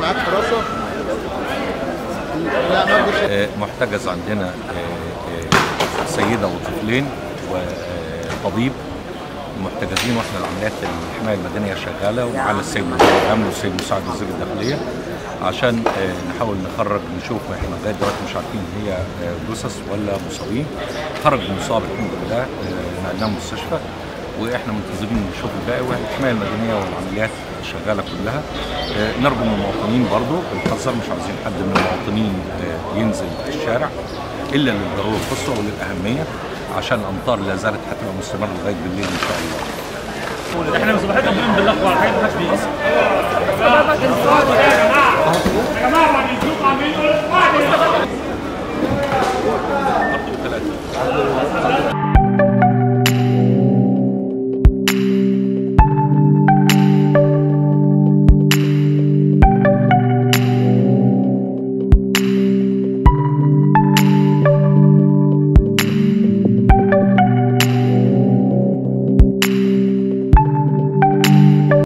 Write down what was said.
معاك حراسه لا ما بديش آه، محتجز عندنا آه، آه، سيدة وطفلين وطبيب محتجزين واحنا العمليات الحمايه المدنيه شغاله ومعانا السيد وزير الامن والسيد مساعد وزير الداخليه عشان آه، نحاول نخرج نشوف احنا لغايه دلوقتي مش عارفين هي آه، جثث ولا مصابين خرج المصاب الحمد لله آه، نقلناه المستشفى واحنا منتظرين نشوف الباقي والحمايه المدنيه والعمليات شغاله كلها آه، نرجو من المواطنين برضو بالحذر مش عاوزين حد من المواطنين آه، ينزل الشارع الا للضروره القصوى وللاهميه عشان الامطار لا زالت هتبقى مستمره لغايه بالليل ان شاء الله احنا مصباحين ربنا بالله وعلى حاجه ما حدش بيقص